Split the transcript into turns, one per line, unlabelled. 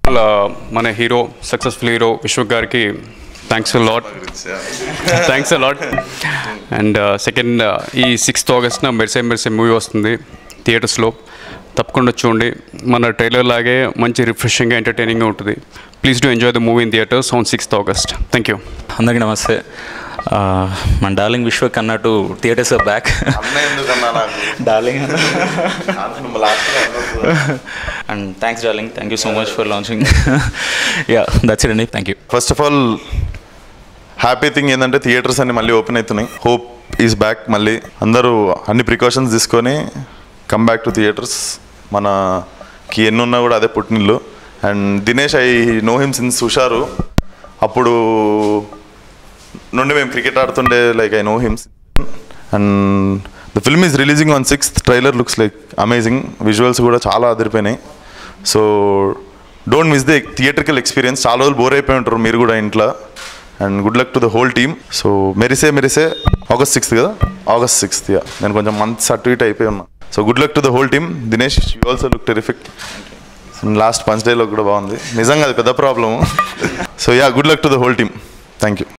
మన hero successful hero Vishwak గారికి thanks lot thanks lot and second ఈ సిక్స్త్ ఆగస్ట్న మెరిసే మెరిసే మూవీ వస్తుంది థియేటర్స్లో తప్పకుండా చూడండి మన ట్రైలర్ లాగే మంచి రిఫ్రెషింగ్గా ఎంటర్టైనింగ్గా ఉంటుంది please to enjoy the movie in theatres on sixth August thank you
అందరికీ నమస్తే ఆ, మన డార్లింగ్ విశ్వక్ అన్నట్టు theatres back darling and thanks darling thank you so much for launching yeah that's it అండి thank you
first of all happy thing ఏంటంటే theatres అన్ని మళ్ళీ open అవుతున్నాయి హోప్ ఈజ్ బ్యాక్ మళ్ళీ అందరూ అన్ని ప్రికాషన్స్ తీసుకొని కమ్ బ్యాక్ టు థియేటర్స్ మనకి ఎన్ని ఉన్నా కూడా అదే పుట్టినిల్లు and Dinesh I know him since Husharu అప్పుడు నుండి మేము క్రికెట్ ఆడుతుండే like I know him and the film is releasing on sixth trailer looks like amazing visuals కూడా చాలా అదిరిపోయినాయి so don't miss the theatrical experience చాలా రోజులు బోర్ అయిపోయి ఉంటారు మీరు కూడా ఇంట్లో and good luck to the whole team so Merise Merise August sixth కదా ఆగస్ట్ సిక్స్త్ యా నేను కొంచెం మంత్స్ అటు ఇటు అయిపోయి ఉన్నా so good luck to the whole team Dinesh you also look terrific last punch డేలో కూడా బాగుంది నిజంగా అది పెద్ద problem so yeah good luck to the whole team thank you